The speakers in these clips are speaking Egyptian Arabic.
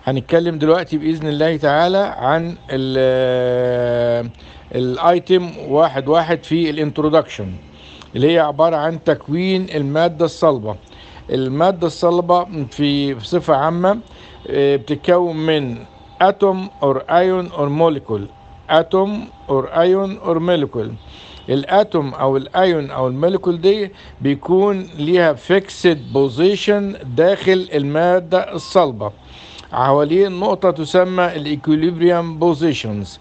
هنتكلم دلوقتي باذن الله تعالى عن الايتم واحد واحد في الانترودكشن اللي هي عباره عن تكوين الماده الصلبه الماده الصلبه في بصفه عامه آه، بتتكون من اتوم اور ايون اور موليكول اتوم اور ايون اور موليكول الاتوم او الايون او الموليكول دي بيكون ليها فيكسد بوزيشن داخل الماده الصلبه حوالين نقطه تسمى الايكوليبريم بوزيشنز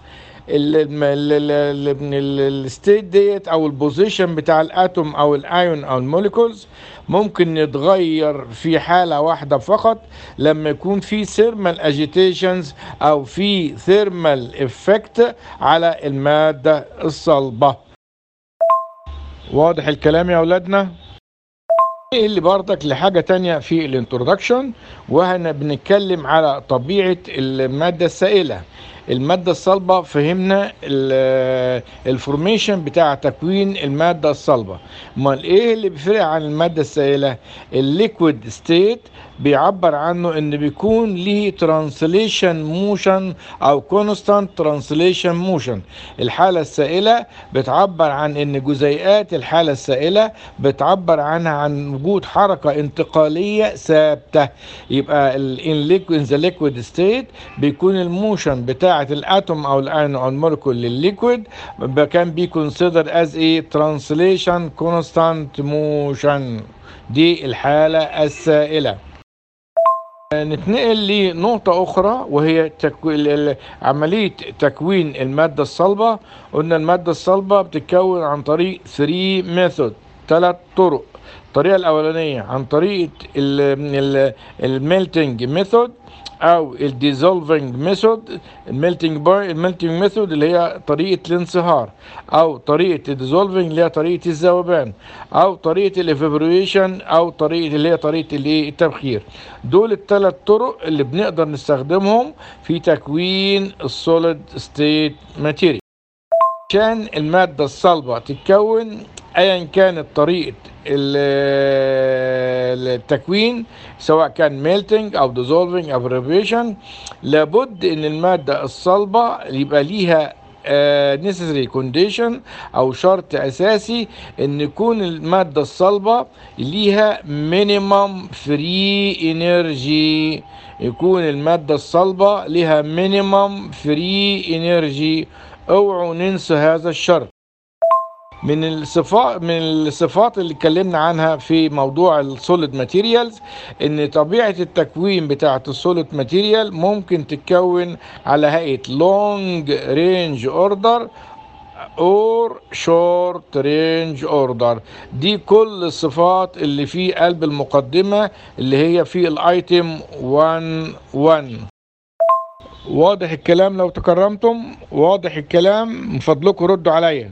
الستيت ديت او البوزيشن بتاع الاتوم او الايون او الموليكولز ممكن يتغير في حاله واحده فقط لما يكون في ثيرمال اجيتيشنز او في ثيرمال افكت على الماده الصلبه واضح الكلام يا اولادنا اللي برضك لحاجة تانية في الانترودكشن وهنا بنتكلم على طبيعة المادة السائلة المادة الصلبة فهمنا الفورميشن بتاع تكوين المادة الصلبة امال ايه اللي بيفرق عن المادة السائلة الليكويد ستيت بيعبر عنه ان بيكون ليه ترانسليشن موشن او كونستانت ترانسليشن موشن الحالة السائلة بتعبر عن ان جزيئات الحالة السائلة بتعبر عنها عن وجود حركة انتقالية ثابتة يبقى ان ذا ليكويد ستيت بيكون الموشن بتاعة الاتوم او الايون او المولكول للليكويد كان بي كونسيدر از ايه ترانسليشن كونستانت موشن دي الحالة السائلة نتنقل لنقطة أخرى وهي تكو... عملية تكوين المادة الصلبة قلنا المادة الصلبة بتتكون عن طريق 3 ميثود ثلاث طرق الطريقة الأولانية عن طريقة الميلتنج ميثود او الديزولفنج ميثود الميلتنج باي الميلتنج ميثود اللي هي طريقه الانصهار او طريقه الديزولفنج اللي هي طريقه الذوبان او طريقه الايفابوريشن او طريقه اللي هي طريقه الايه التبخير دول الثلاث طرق اللي بنقدر نستخدمهم في تكوين السوليد ستيت ماتيريال عشان الماده الصلبه تتكون ايا كانت طريقه التكوين سواء كان ميلتنج او ديزولفنج او ريفيشن لابد ان الماده الصلبه يبقى ليها necessary condition او شرط اساسي ان يكون الماده الصلبه ليها minimum free energy يكون الماده الصلبه ليها minimum free energy اوعوا ننسى هذا الشرط من الصفات من الصفات اللي اتكلمنا عنها في موضوع السوليد ماتيريالز ان طبيعه التكوين بتاعه السوليد ماتيريال ممكن تتكون على هيئه لونج رينج اوردر اور شورت رينج اوردر دي كل الصفات اللي في قلب المقدمه اللي هي في الايتم 1 1 واضح الكلام لو تكرمتم واضح الكلام من فضلكم ردوا عليا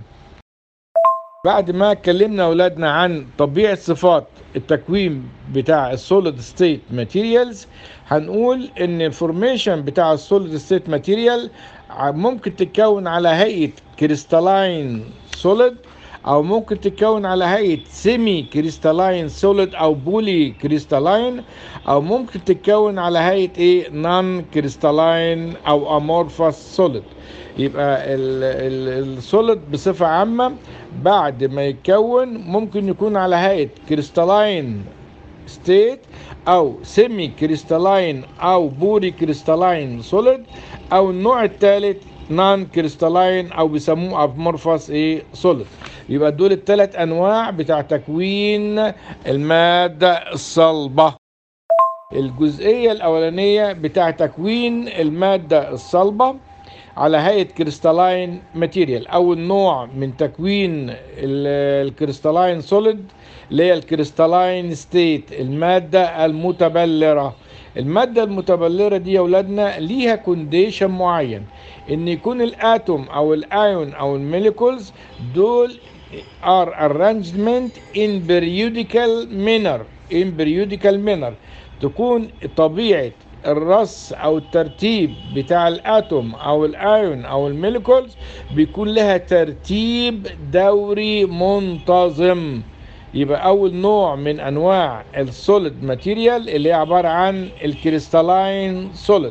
بعد ما اتكلمنا اولادنا عن طبيعه صفات التكوين بتاع السوليد ستيت ماتيريالز هنقول ان الفورميشن بتاع السوليد ستيت ماتيريال ممكن تتكون على هيئه كريستالاين سوليد او ممكن تتكون على هيئه سيمي كريستالاين سوليد او بولي كريستالاين او ممكن تتكون على هيئه ايه نون كريستالاين او امورفاس سوليد يبقى السوليد بصفه عامه بعد ما يتكون ممكن يكون على هيئه كريستالاين ستيت او سيمي كريستالاين او بوري كريستالاين سوليد او النوع الثالث نون كريستالاين او بيسموه امورفاس ايه سوليد يبقى دول الثلاث انواع بتاع تكوين الماده الصلبه الجزئيه الاولانيه بتاع تكوين الماده الصلبه على هيئه كريستالاين ماتيريال اول نوع من تكوين الكريستالاين سوليد اللي هي الكريستالاين ستيت الماده المتبلره الماده المتبلره دي يا اولادنا ليها كونديشن معين ان يكون الاتوم او الايون او الموليكولز دول are arrangement in periodical manner in periodical manner تكون طبيعه الرص او الترتيب بتاع الاتوم او الايون او الموليكولز بيكون لها ترتيب دوري منتظم يبقى اول نوع من انواع السوليد ماتيريال اللي هي عباره عن الكريستالاين سوليد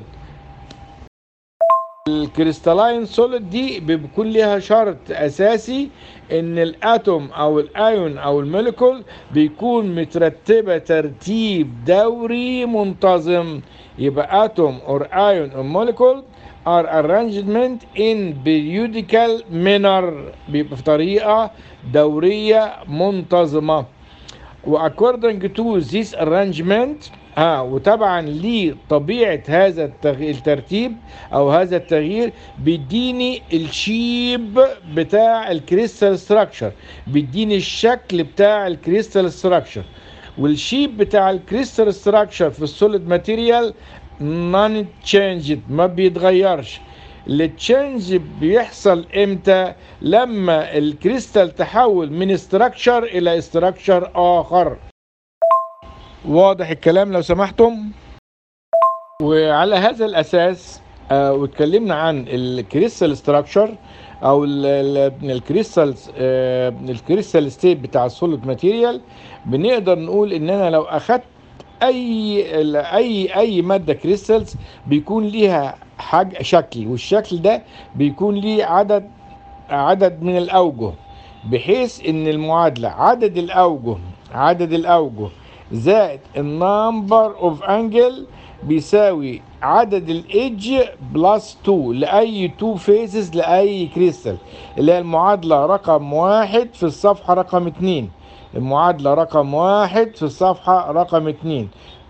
الكريستالاين سوليد دي بيكون ليها شرط اساسي ان الاتوم او الايون او الموليكول بيكون مترتبه ترتيب دوري منتظم يبقى اتوم اور ايون or molecule are arrangement in periodical manner بيبقى في طريقه دوريه منتظمه واكوردنج تو ذيس arrangement ها وطبعا لطبيعه هذا التغ... الترتيب او هذا التغيير بيديني الشيب بتاع الكريستال ستراكشر بيديني الشكل بتاع الكريستال ستراكشر والشيب بتاع الكريستال ستراكشر في السوليد ماتيريال نون تشينجد ما بيتغيرش التشينج بيحصل امتى لما الكريستال تحول من استراكشر الى استراكشر اخر واضح الكلام لو سمحتم وعلى هذا الاساس آه واتكلمنا عن الكريستال ستراكشر او الكريستال آه الكريستال ستيت بتاع السوليد ماتيريال بنقدر نقول ان انا لو اخدت اي اي اي ماده كريستالز بيكون ليها حاجه شكل والشكل ده بيكون ليه عدد عدد من الاوجه بحيث ان المعادله عدد الاوجه عدد الاوجه زائد النمبر اوف انجل بيساوي عدد الايدج بلس 2 لاي 2 فيزز لاي كريستال اللي هي المعادله رقم واحد في الصفحه رقم 2 المعادله رقم واحد في الصفحه رقم 2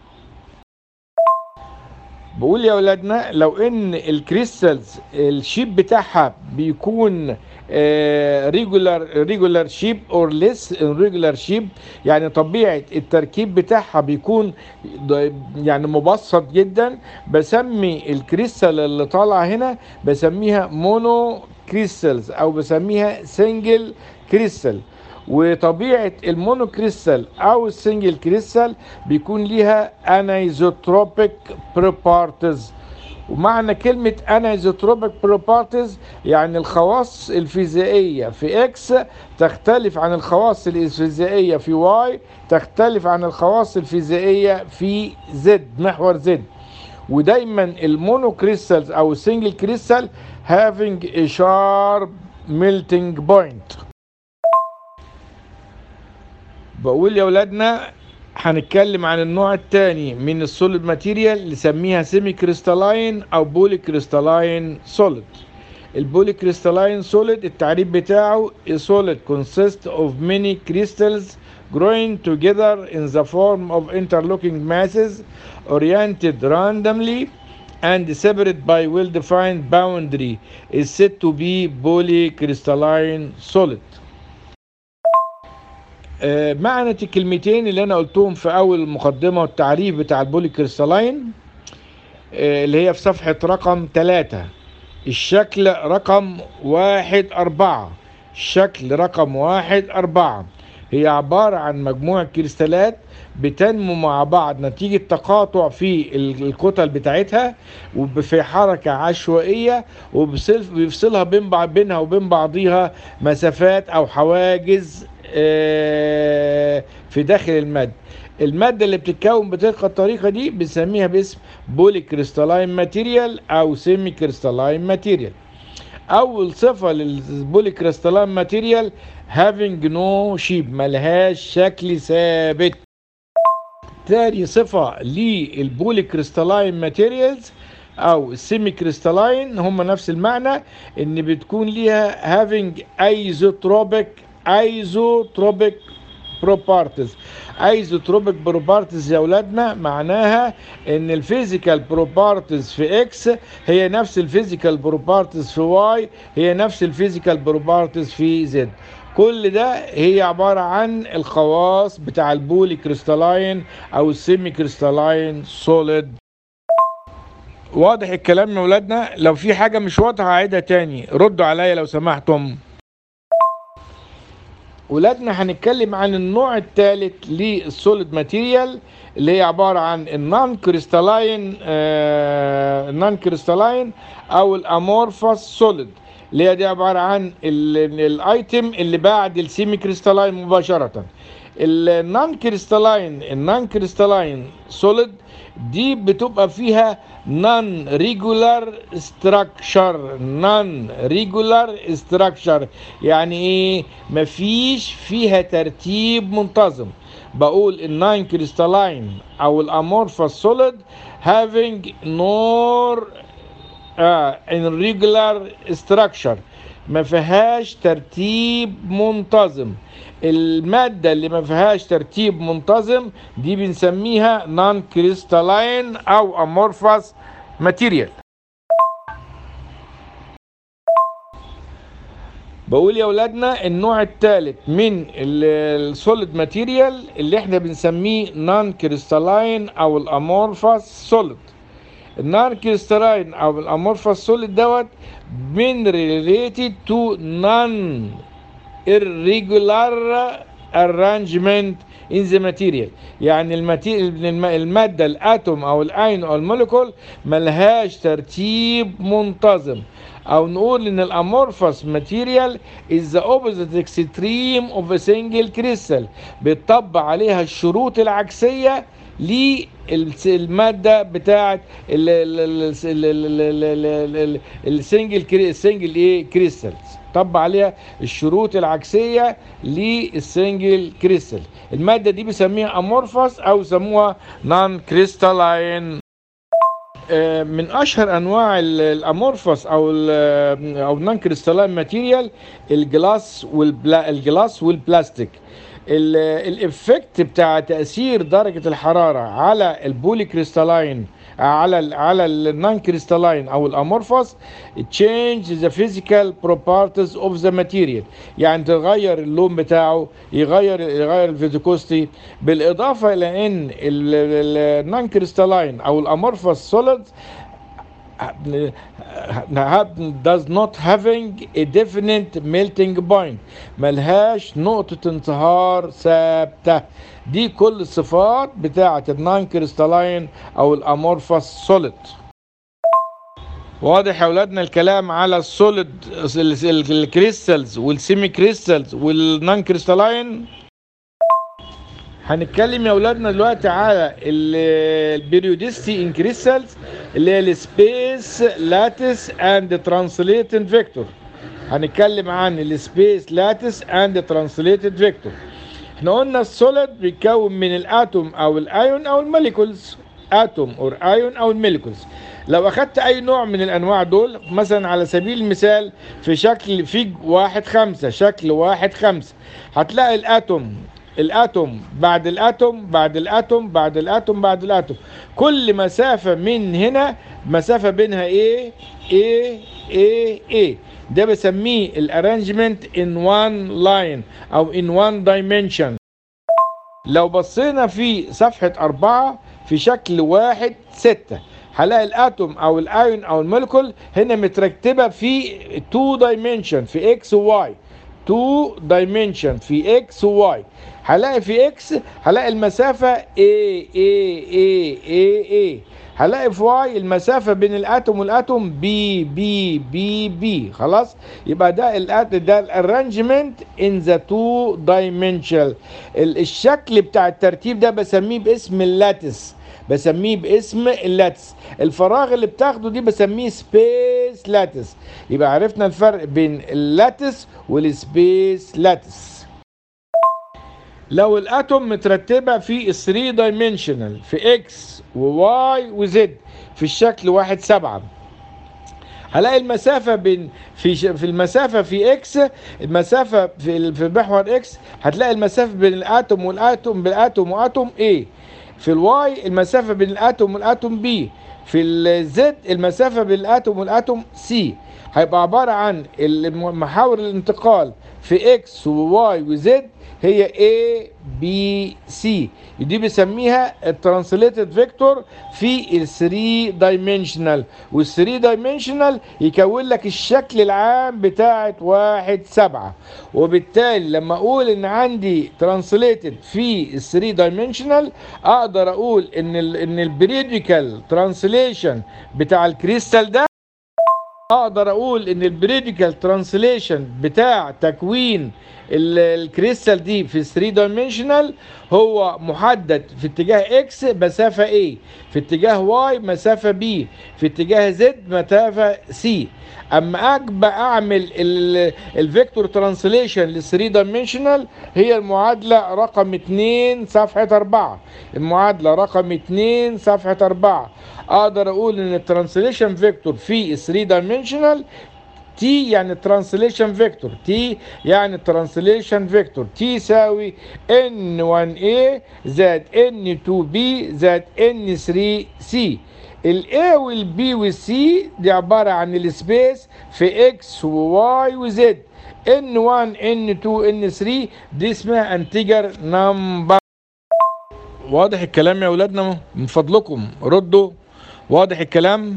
بقول يا اولادنا لو ان الكريستالز الشيب بتاعها بيكون ريجولار ريجولار شيب اور ليس ريجولار شيب يعني طبيعه التركيب بتاعها بيكون يعني مبسط جدا بسمي الكريستال اللي طالعه هنا بسميها مونو كريستالز او بسميها سنجل كريستال وطبيعه المونو كريستال او السنجل كريستال بيكون ليها انايزوتروبيك بروبارتيز ومعنى كلمة انايزوتروبيك بروبارتيز يعني الخواص الفيزيائية في اكس تختلف عن الخواص الفيزيائية في واي تختلف عن الخواص الفيزيائية في زد محور زد ودايما المونو كريستالز او السنجل كريستال having a sharp melting point بقول يا ولادنا هنتكلم عن النوع الثاني من السوليد ماتيريال نسميها سيمي كريستالاين او بولي كريستالاين سوليد البولي كريستالاين سوليد التعريف بتاعه a solid consists of many crystals growing together in the form of interlocking masses oriented randomly and separated by well-defined boundary is said to be polycrystalline solid آه، معنى الكلمتين اللي انا قلتهم في اول المقدمه والتعريف بتاع البولي كريستالاين آه، اللي هي في صفحه رقم ثلاثة الشكل رقم واحد أربعة الشكل رقم واحد أربعة هي عبارة عن مجموعة كريستالات بتنمو مع بعض نتيجة تقاطع في الكتل بتاعتها وفي حركة عشوائية وبيفصلها بين بعض بينها وبين بعضيها مسافات أو حواجز آه، في داخل المادة المادة اللي بتتكون بتلك الطريقة دي بنسميها باسم بولي كريستالاين ماتيريال أو سيمي كريستالاين ماتيريال أول صفة للبولي كريستالاين ماتيريال having no shape ملهاش شكل ثابت تاني صفة للبولي كريستالاين ماتيريالز او السيمي كريستالاين هم نفس المعنى ان بتكون ليها having isotropic isotropic بروبارتيز ايزوتروبيك بروبارتيز يا اولادنا معناها ان الفيزيكال بروبارتيز في اكس هي نفس الفيزيكال بروبارتيز في واي هي نفس الفيزيكال بروبارتيز في زد كل ده هي عبارة عن الخواص بتاع البولي كريستالاين او السيمي كريستالاين سوليد واضح الكلام يا ولادنا لو في حاجة مش واضحة هعيدها تاني ردوا عليا لو سمحتم ولادنا هنتكلم عن النوع الثالث للسوليد ماتيريال اللي هي عباره عن النون كريستالاين النون كريستالاين او الامورفوس سوليد اللي هي دي عباره عن الايتم اللي بعد السيمي كريستالاين مباشره النون كريستالاين النون كريستالاين سوليد دي بتبقى فيها non regular structure non regular structure يعني ايه مفيش فيها ترتيب منتظم بقول الناين كريستالاين او الامورفس سوليد having no uh, irregular structure ما فيهاش ترتيب منتظم المادة اللي ما فيهاش ترتيب منتظم دي بنسميها نون كريستالاين او امورفاس ماتيريال بقول يا اولادنا النوع الثالث من السوليد ماتيريال اللي احنا بنسميه نون كريستالاين او الامورفاس سوليد النون كريستالاين او الامورفاس سوليد دوت من related to non irregular arrangement in the material يعني المادة الاتوم او الاين او الموليكول ملهاش ترتيب منتظم او نقول ان الامورفس ماتيريال is the opposite extreme of a single crystal بيطبق عليها الشروط العكسية للماده بتاعه السنجل السنجل ايه كريستالز طبق عليها الشروط العكسيه للسنجل كريستال الماده دي بيسميها امورفس او يسموها نون كريستالاين من اشهر انواع الامورفس او ال او نون كريستالاين ماتيريال الجلاس والبلا الجلاس والبلاستيك الافكت بتاع تاثير درجه الحراره على البولي كريستالاين على ال على النون كريستالاين او الامورفوس change the physical properties of the material يعني تغير اللون بتاعه يغير يغير الفيزيكوستي بالاضافه الى ان النون كريستالاين او الامورفوس سوليدز does not having a definite melting point ملهاش نقطة انتهار ثابتة دي كل الصفات بتاعة النون كريستالاين او الامورفس سوليد واضح يا اولادنا الكلام على السوليد الكريستالز والسيمي كريستالز والنون كريستالاين هنتكلم يا اولادنا دلوقتي على البيريودستي ان كريستالز اللي هي السبيس لاتس اند ترانسليتد فيكتور هنتكلم عن السبيس لاتس اند ترانسليتد فيكتور احنا قلنا السوليد بيتكون من الاتوم او الايون او الموليكولز اتوم اور ايون او الموليكولز لو اخدت اي نوع من الانواع دول مثلا على سبيل المثال في شكل فيج واحد خمسة شكل واحد خمسة هتلاقي الاتوم الاتوم بعد الاتوم بعد الاتوم بعد الاتوم بعد الاتوم كل مسافه من هنا مسافه بينها ايه ايه ايه ايه ده بسميه الارانجمنت ان وان لاين او ان وان دايمنشن لو بصينا في صفحه أربعة في شكل واحد ستة هلاقي الاتوم او الايون او المولكول هنا مترتبه في 2 دايمنشن في اكس وواي 2 دايمنشن في اكس وواي هلاقي في اكس هلاقي المسافة A A A A A هلاقي في واي المسافة بين الاتوم والاتوم B B B B خلاص يبقى ده الات ده الارانجمنت ان ذا تو دايمنشن الشكل بتاع الترتيب ده بسميه باسم اللاتس بسميه باسم اللاتس الفراغ اللي بتاخده دي بسميه سبيس لاتس يبقى عرفنا الفرق بين اللاتس والسبيس لاتس لو الاتوم مترتبه في 3 دايمنشنال في اكس وواي وزد في الشكل واحد سبعة هلاقي المسافة بين في ش... في المسافة في اكس المسافة في في محور اكس هتلاقي المسافة بين الاتوم والاتوم بالاتوم واتوم A في الواي المسافة بين الاتوم والاتوم B في الزد المسافة بين الاتوم والاتوم C هيبقى عبارة عن محاور الانتقال في اكس وواي وزد هي A B C دي بسميها الترانسليتد فيكتور في ال 3 دايمنشنال وال 3 دايمنشنال يكون لك الشكل العام بتاعت واحد سبعة وبالتالي لما اقول ان عندي ترانسليتد في ال 3 دايمنشنال اقدر اقول ان ال ان البريديكال ترانسليشن بتاع الكريستال ده اقدر اقول ان البريديكال ترانسليشن بتاع تكوين ال- الكريستال دي في 3 دايمنشنال هو محدد في اتجاه اكس مسافه A في اتجاه واي مسافه B في اتجاه زد مسافه C اما اجب اعمل ال- الفيكتور ترانسليشن لل 3 دايمنشنال هي المعادله رقم 2 صفحه 4 المعادله رقم 2 صفحه 4 اقدر اقول ان الترانسليشن فيكتور في 3 دايمنشنال تي يعني ترانسليشن فيكتور تي يعني ترانسليشن فيكتور تي يساوي ان 1 a زائد ان 2 b زائد ان 3 c الاي والبي والسي دي عباره عن السبيس في اكس وواي وزد ان 1 ان 2 ان 3 دي اسمها انتجر نمبر واضح الكلام يا اولادنا من فضلكم ردوا واضح الكلام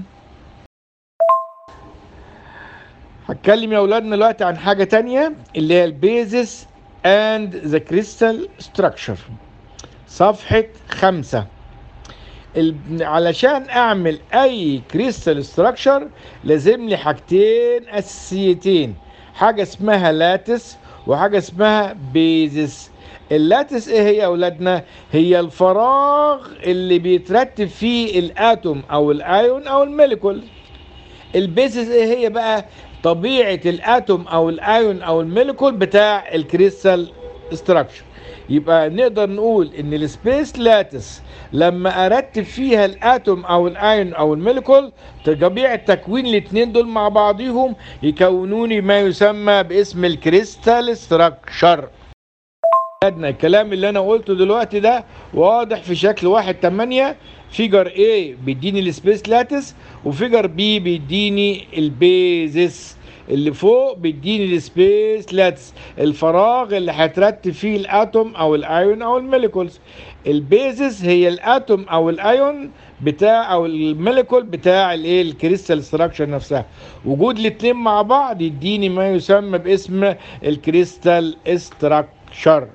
هتكلم يا اولادنا دلوقتي عن حاجه تانية اللي هي البيزس اند ذا كريستال ستراكشر صفحه خمسة ال- علشان اعمل اي كريستال ستراكشر لازم لي حاجتين اساسيتين حاجه اسمها لاتس وحاجه اسمها بيزس اللاتس ايه هي يا اولادنا هي الفراغ اللي بيترتب فيه الاتوم او الايون او الموليكول البيزس ايه هي بقى طبيعه الاتوم او الايون او الموليكول بتاع الكريستال ستراكشر يبقى نقدر نقول ان السبيس لاتس لما ارتب فيها الاتوم او الايون او الموليكول طبيعه تكوين الاثنين دول مع بعضهم يكونوني ما يسمى باسم الكريستال ستراكشر خدنا الكلام اللي انا قلته دلوقتي ده واضح في شكل واحد تمانية فيجر A بيديني السبيس لاتس وفيجر B بيديني البيزس اللي فوق بيديني السبيس لاتس الفراغ اللي هترتب فيه الاتوم او الايون او الموليكولز البيزس هي الاتوم او الايون بتاع او الموليكول بتاع الايه الكريستال ستراكشر نفسها وجود الاثنين مع بعض يديني ما يسمى باسم الكريستال ستراكشر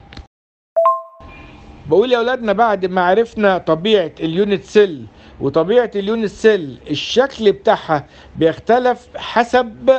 بقول يا اولادنا بعد ما عرفنا طبيعه اليونت سيل وطبيعه اليونت سيل الشكل بتاعها بيختلف حسب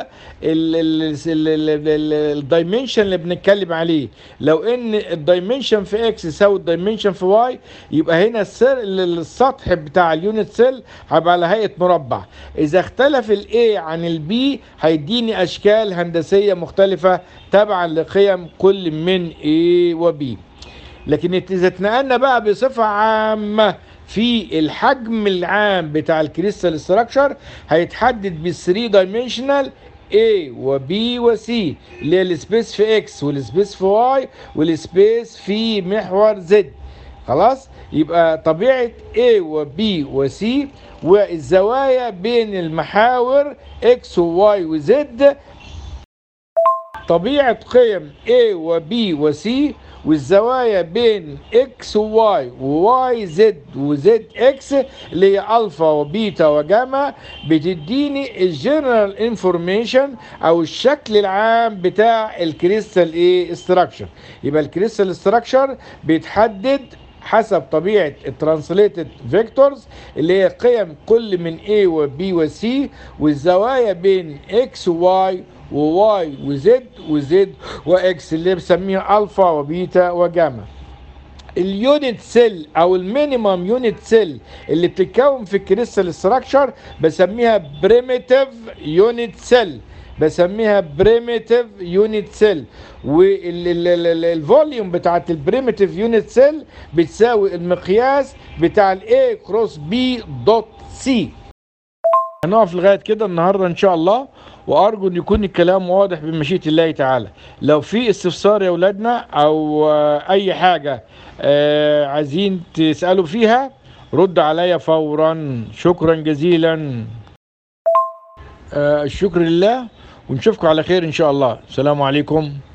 الدايمنشن اللي بنتكلم عليه لو ان الدايمنشن في اكس يساوي الدايمنشن في واي يبقى هنا السر السطح بتاع اليونت سيل هيبقى على هيئه مربع اذا اختلف الاي عن البي هيديني اشكال هندسيه مختلفه تبعا لقيم كل من A و B لكن اذا اتنقلنا بقى بصفه عامه في الحجم العام بتاع الكريستال ستراكشر هيتحدد بال 3 دايمنشنال A و B و C اللي هي السبيس في X والسبيس في Y والسبيس في محور Z خلاص يبقى طبيعة A و B و C والزوايا بين المحاور X و Y و Z طبيعة قيم A و B و C والزوايا بين X و Y و Y Z و Z X اللي هي ألفا وبيتا وجاما بتديني الجنرال انفورميشن أو الشكل العام بتاع الكريستال ايه ستراكشر يبقى الكريستال ستراكشر بيتحدد حسب طبيعة الترانسليتد فيكتورز اللي هي قيم كل من A و B و C والزوايا بين X و Y وواي وزد وزد واكس اللي بسميها الفا وبيتا وجاما اليونت سيل او المينيمم يونت سيل اللي بتتكون في الكريستال ستراكشر بسميها بريميتيف يونت سيل بسميها بريميتيف يونت سيل والفوليوم بتاعت البريميتيف يونت سيل بتساوي المقياس بتاع الاي كروس بي دوت سي هنقف لغايه كده النهارده ان شاء الله وارجو ان يكون الكلام واضح بمشيئه الله تعالى لو في استفسار يا اولادنا او آه، اي حاجه آه، عايزين تسالوا فيها رد عليا فورا شكرا جزيلا آه، الشكر لله ونشوفكم على خير ان شاء الله السلام عليكم